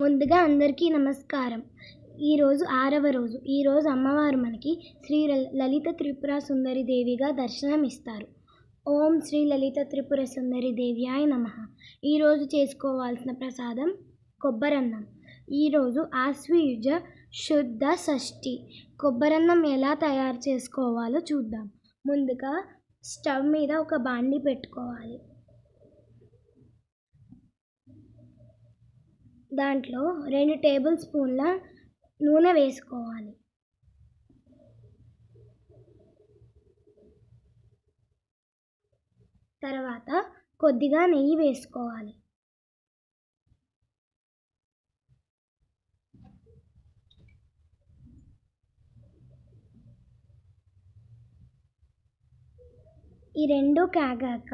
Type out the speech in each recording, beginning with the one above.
ముందుగా అందరికీ నమస్కారం ఈరోజు ఆరవ రోజు ఈరోజు అమ్మవారు మనకి శ్రీ ల- లలిత త్రిపుర సుందరి దేవిగా దర్శనమిస్తారు ఓం శ్రీ లలిత త్రిపుర సుందరి దేవ్యాయ నమ ఈరోజు చేసుకోవాల్సిన ప్రసాదం కొబ్బరన్నం ఈరోజు ఆశ్వయుజ శుద్ధ షష్ఠి కొబ్బరన్నం ఎలా తయారు చేసుకోవాలో చూద్దాం ముందుగా స్టవ్ మీద ఒక బాండి పెట్టుకోవాలి దాంట్లో రెండు టేబుల్ స్పూన్ల నూనె వేసుకోవాలి తర్వాత కొద్దిగా నెయ్యి వేసుకోవాలి ఈ రెండు కాగాక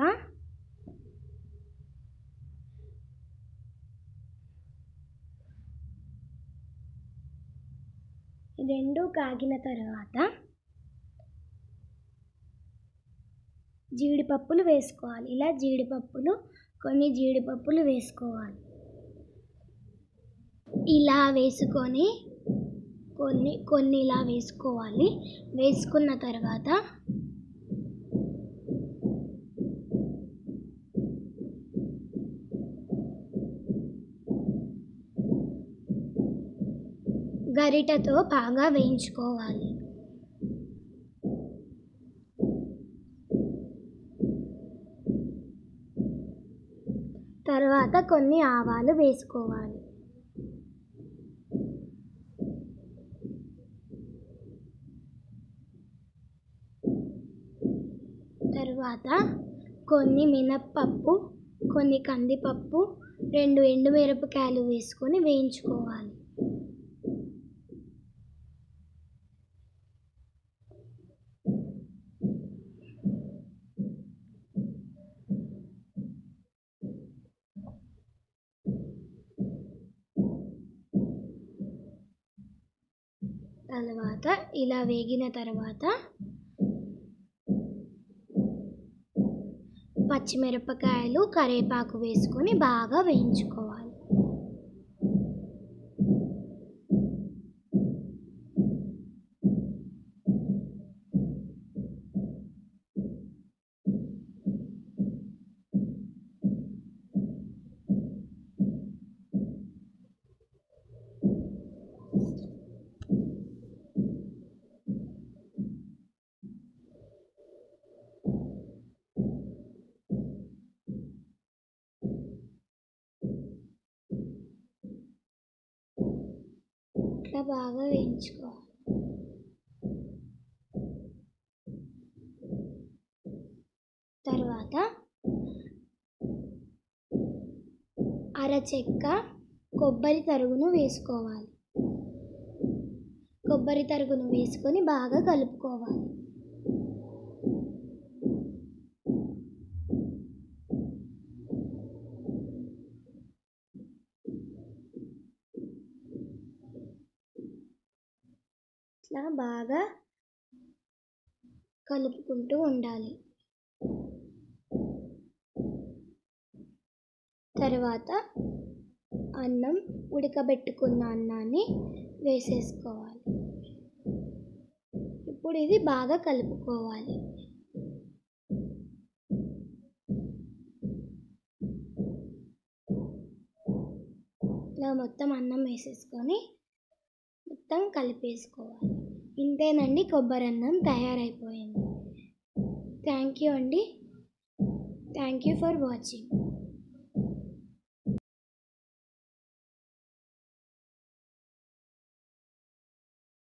ఈ రెండు కాగిన తర్వాత జీడిపప్పులు వేసుకోవాలి ఇలా జీడిపప్పులు కొన్ని జీడిపప్పులు వేసుకోవాలి ఇలా వేసుకొని కొన్ని కొన్ని ఇలా వేసుకోవాలి వేసుకున్న తర్వాత గరిటతో బాగా వేయించుకోవాలి తర్వాత కొన్ని ఆవాలు వేసుకోవాలి తర్వాత కొన్ని మినప్పప్పు కొన్ని కందిపప్పు రెండు ఎండుమిరపకాయలు వేసుకొని వేయించుకోవాలి తర్వాత ఇలా వేగిన తర్వాత పచ్చిమిరపకాయలు కరివేపాకు వేసుకొని బాగా వేయించుకోవాలి ఇట్లా బాగా వేయించుకోవాలి తర్వాత అరచెక్క కొబ్బరి తరుగును వేసుకోవాలి కొబ్బరి తరుగును వేసుకొని బాగా కలుపుకోవాలి ఇట్లా బాగా కలుపుకుంటూ ఉండాలి తర్వాత అన్నం ఉడకబెట్టుకున్న అన్నాన్ని వేసేసుకోవాలి ఇప్పుడు ఇది బాగా కలుపుకోవాలి ఇలా మొత్తం అన్నం వేసేసుకొని మొత్తం కలిపేసుకోవాలి ఇంతేనండి కొబ్బరి అన్నం తయారైపోయింది థ్యాంక్ యూ అండి థ్యాంక్ యూ ఫర్ వాచింగ్